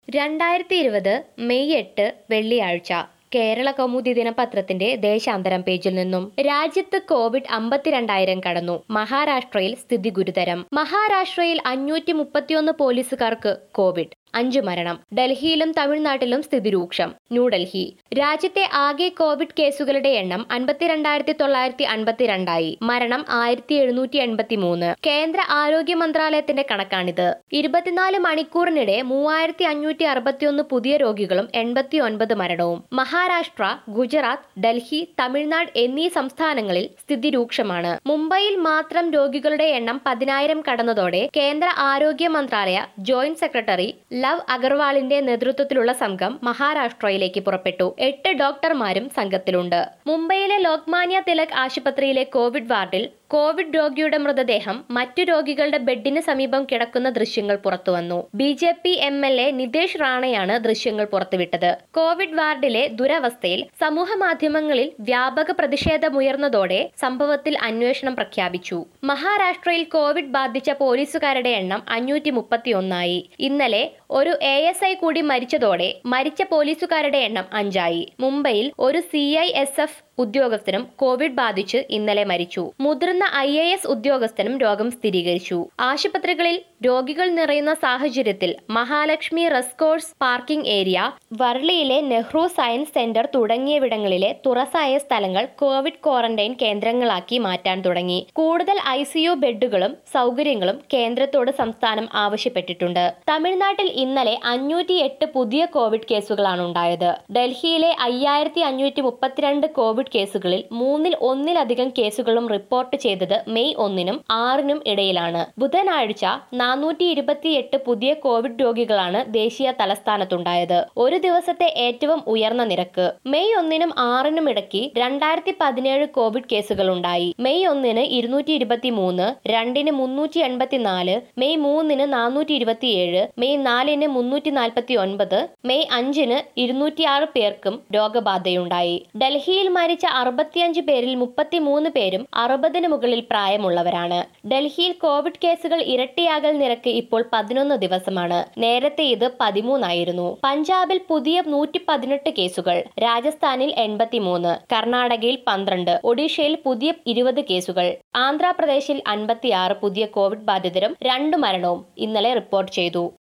രണ്ടായിരത്തി ഇരുപത് മെയ് എട്ട് വെള്ളിയാഴ്ച കേരള കൗമുദി ദിനപത്രത്തിന്റെ ദേശാന്തരം പേജിൽ നിന്നും രാജ്യത്ത് കോവിഡ് അമ്പത്തിരണ്ടായിരം കടന്നു മഹാരാഷ്ട്രയിൽ സ്ഥിതി ഗുരുതരം മഹാരാഷ്ട്രയിൽ അഞ്ഞൂറ്റി മുപ്പത്തിയൊന്ന് പോലീസുകാർക്ക് കോവിഡ് അഞ്ചു മരണം ഡൽഹിയിലും തമിഴ്നാട്ടിലും സ്ഥിതി രൂക്ഷം ന്യൂഡൽഹി രാജ്യത്തെ ആകെ കോവിഡ് കേസുകളുടെ എണ്ണം അൻപത്തിരണ്ടായിരത്തി തൊള്ളായിരത്തി അൻപത്തിരണ്ടായി മരണം ആയിരത്തി എഴുന്നൂറ്റി എൺപത്തി മൂന്ന് കേന്ദ്ര ആരോഗ്യ മന്ത്രാലയത്തിന്റെ കണക്കാണിത് ഇരുപത്തിനാല് മണിക്കൂറിനിടെ മൂവായിരത്തി അഞ്ഞൂറ്റി അറുപത്തിയൊന്ന് പുതിയ രോഗികളും എൺപത്തി ഒൻപത് മരണവും മഹാരാഷ്ട്ര ഗുജറാത്ത് ഡൽഹി തമിഴ്നാട് എന്നീ സംസ്ഥാനങ്ങളിൽ സ്ഥിതി രൂക്ഷമാണ് മുംബൈയിൽ മാത്രം രോഗികളുടെ എണ്ണം പതിനായിരം കടന്നതോടെ കേന്ദ്ര ആരോഗ്യ മന്ത്രാലയ ജോയിന്റ് സെക്രട്ടറി ലവ് അഗർവാളിന്റെ നേതൃത്വത്തിലുള്ള സംഘം മഹാരാഷ്ട്രയിലേക്ക് പുറപ്പെട്ടു എട്ട് ഡോക്ടർമാരും സംഘത്തിലുണ്ട് മുംബൈയിലെ ലോക്മാന്യ തിലക് ആശുപത്രിയിലെ കോവിഡ് വാർഡിൽ കോവിഡ് രോഗിയുടെ മൃതദേഹം മറ്റു രോഗികളുടെ ബെഡിന് സമീപം കിടക്കുന്ന ദൃശ്യങ്ങൾ പുറത്തുവന്നു B J P M L A Nitesh റാണയാണ് ദൃശ്യങ്ങൾ പുറത്തുവിട്ടത് കോവിഡ് വാർഡിലെ ദുരവസ്ഥയിൽ സമൂഹ മാധ്യമങ്ങളിൽ വ്യാപക പ്രതിഷേധമുയർന്നതോടെ സംഭവത്തിൽ അന്വേഷണം പ്രഖ്യാപിച്ചു മഹാരാഷ്ട്രയിൽ കോവിഡ് ബാധിച്ച പോലീസുകാരുടെ എണ്ണം അഞ്ഞൂറ്റി മുപ്പത്തിയൊന്നായി ഇന്നലെ ഒരു എ എസ് ഐ കൂടി മരിച്ചതോടെ മരിച്ച പോലീസുകാരുടെ എണ്ണം അഞ്ചായി മുംബൈയിൽ ഒരു സി ഐ എസ് എഫ് ഉദ്യോഗസ്ഥനും കോവിഡ് ബാധിച്ച് ഇന്നലെ മരിച്ചു മുതിർന്ന ഐ എ എസ് ഉദ്യോഗസ്ഥനും രോഗം സ്ഥിരീകരിച്ചു ആശുപത്രികളിൽ രോഗികൾ നിറയുന്ന സാഹചര്യത്തിൽ മഹാലക്ഷ്മി റെസ്കോഴ്സ് പാർക്കിംഗ് ഏരിയ വർളിയിലെ നെഹ്റു സയൻസ് സെന്റർ തുടങ്ങിയവിടങ്ങളിലെ തുറസായ സ്ഥലങ്ങൾ കോവിഡ് ക്വാറന്റൈൻ കേന്ദ്രങ്ങളാക്കി മാറ്റാൻ തുടങ്ങി കൂടുതൽ ഐ സിയു ബെഡുകളും സൗകര്യങ്ങളും കേന്ദ്രത്തോട് സംസ്ഥാനം ആവശ്യപ്പെട്ടിട്ടുണ്ട് തമിഴ്നാട്ടിൽ ഇന്നലെ അഞ്ഞൂറ്റി എട്ട് പുതിയ കോവിഡ് കേസുകളാണ് ഉണ്ടായത് ഡൽഹിയിലെ അയ്യായിരത്തി അഞ്ഞൂറ്റി മുപ്പത്തിരണ്ട് കോവിഡ് കേസുകളിൽ മൂന്നിൽ ഒന്നിലധികം കേസുകളും റിപ്പോർട്ട് ചെയ്തത് മെയ് ഒന്നിനും ആറിനും ഇടയിലാണ് ബുധനാഴ്ച നാനൂറ്റി ഇരുപത്തിയെട്ട് പുതിയ കോവിഡ് രോഗികളാണ് ദേശീയ തലസ്ഥാനത്തുണ്ടായത് ഒരു ദിവസത്തെ ഏറ്റവും ഉയർന്ന നിരക്ക് മെയ് ഒന്നിനും ആറിനും ഇടയ്ക്ക് രണ്ടായിരത്തി പതിനേഴ് കോവിഡ് കേസുകൾ ഉണ്ടായി മെയ് ഒന്നിന് ഇരുന്നൂറ്റി ഇരുപത്തി മൂന്ന് രണ്ടിന് മുന്നൂറ്റി എൺപത്തിനാല് മെയ് മൂന്നിന് നാനൂറ്റി ഇരുപത്തിയേഴ് മെയ് നാലിന് മുന്നൂറ്റി നാൽപ്പത്തി ഒൻപത് മെയ് അഞ്ചിന് ഇരുന്നൂറ്റിയാറ് പേർക്കും രോഗബാധയുണ്ടായി ഡൽഹിയിൽ മരിച്ച അറുപത്തിയഞ്ച് പേരിൽ മുപ്പത്തിമൂന്ന് പേരും അറുപതിന് മുകളിൽ പ്രായമുള്ളവരാണ് ഡൽഹിയിൽ കോവിഡ് കേസുകൾ ഇരട്ടിയാകൽ നിരക്ക് ഇപ്പോൾ പതിനൊന്ന് ദിവസമാണ് നേരത്തെ ഇത് പതിമൂന്നായിരുന്നു പഞ്ചാബിൽ പുതിയ നൂറ്റി പതിനെട്ട് കേസുകൾ രാജസ്ഥാനിൽ എൺപത്തിമൂന്ന് കർണാടകയിൽ പന്ത്രണ്ട് ഒഡീഷയിൽ പുതിയ ഇരുപത് കേസുകൾ ആന്ധ്രാപ്രദേശിൽ അൻപത്തിയാറ് പുതിയ കോവിഡ് ബാധിതരും രണ്ട് മരണവും ഇന്നലെ റിപ്പോർട്ട് ചെയ്തു